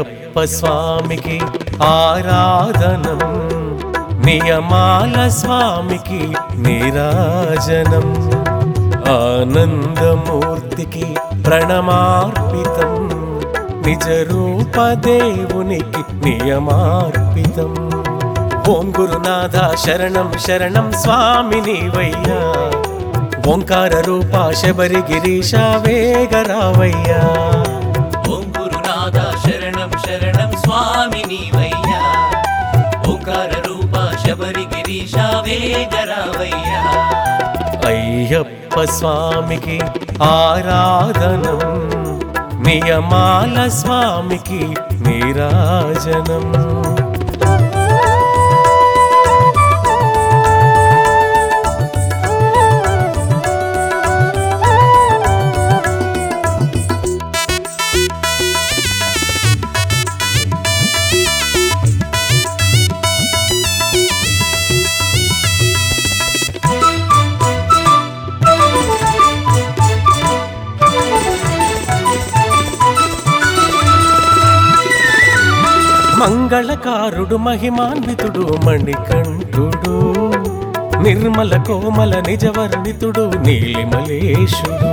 అయ్యప్ప స్వామికి ఆరాధనం నియమాల స్వామికి నీరాజనం ఆనందమూర్తికి ప్రణమార్పితం నిజ రూప దేవునికి నియమార్పితం ఓం గురునాథ శరణం శరణం స్వామి నీవయ్యా ఓంకార రూప శబరి గిరీశ వేగరావయ్యా ఓం గురునాథ శరణం శరణం స్వామి నీవయ్యా ఓంకార రూప శబరి గిరీశ వేగరావయ్యా అయ్యప్ప స్వామికి ఆరాధనం నియమాల స్వామికి నీరాజనం మంగళకారుడు మహిమాన్వితుడు మణికంఠుడు నిర్మల కోమల నిజవర్ణితుడు నీలిమలేశుడు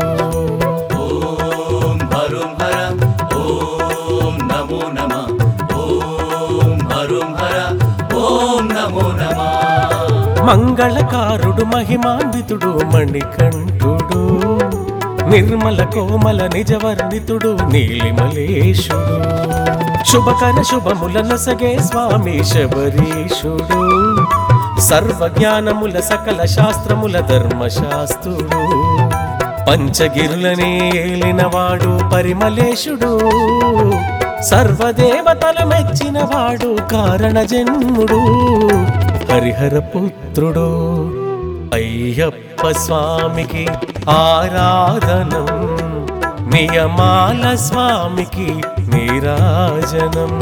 ఓం హరుం హర ఓం నమో నమ ఓం హరుం హర ఓం నమో నమ మంగళకారుడు మహిమాన్వితుడు మణికంఠుడు నిర్మల కోమల నిజవర్ణితుడు నీలిమలేశుడు శుభకర శుభములను సగే స్వామి శబరీషుడు సర్వజ్ఞానముల సకల శాస్త్రముల ధర్మశాస్త్రుడు పంచగిరులనే ఏలినవాడు పరిమలేశుడు సర్వదేవతల మెచ్చినవాడు కారణ జన్ముడు హరిహర పుత్రుడు అయ్యప్ప స్వామికి ఆరాధనం నియమాల స్వామికి నీరాజనం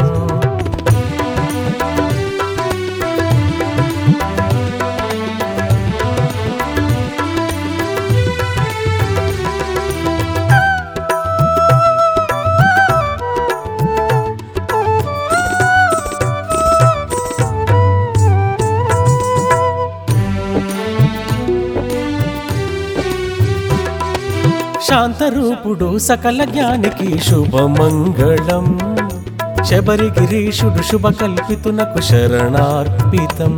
శాంతరూపుడు సకల జ్ఞానికి శుభమంగళం శబరి గిరీషుడు శుభ కల్పితునకు శరణార్పితం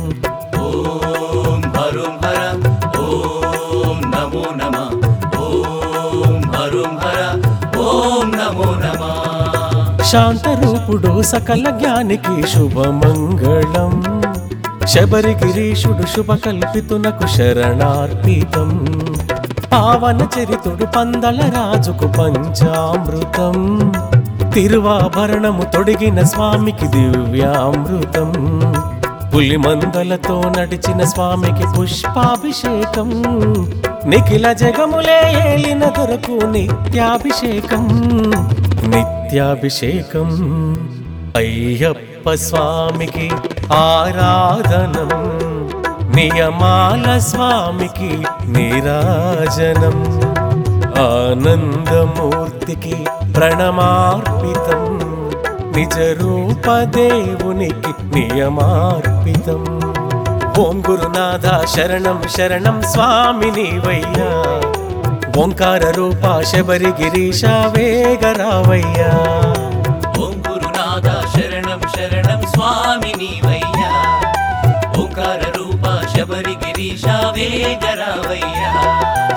ఓం హరుం హర ఓం నమో నమ ఓం హరుం హర ఓం నమో నమ శాంతరూపుడు సకల జ్ఞానికి శుభమంగళం శబరి గిరీషుడు శుభ కల్పితునకు శరణార్పితం పావన చరితుడు పందల రాజుకు పంచామృతం తిరువాభరణము తొడిగిన స్వామికి దివ్యామృతం పులి మందలతో నడిచిన స్వామికి పుష్పాభిషేకం నిఖిల జగములే ఏలిన దొరకు నిత్యాభిషేకం నిత్యాభిషేకం అయ్యప్ప స్వామికి ఆరాధనం నియమాల స్వామికి నీరాజనం ఆనందమూర్తికి ప్రణమార్పితం నిజ రూప దేవునికి నియమార్పితం ఓం గురునాథ శరణం శరణం స్వామి నీవయ్యా ఓంకార రూప శబరి గిరీశ వేగరావయ్యా ఓం గురునాథ శరణం శరణం స్వామి నీవయ్యా ఓంకార రూప శబరి గిరీశ వేగరావయ్యా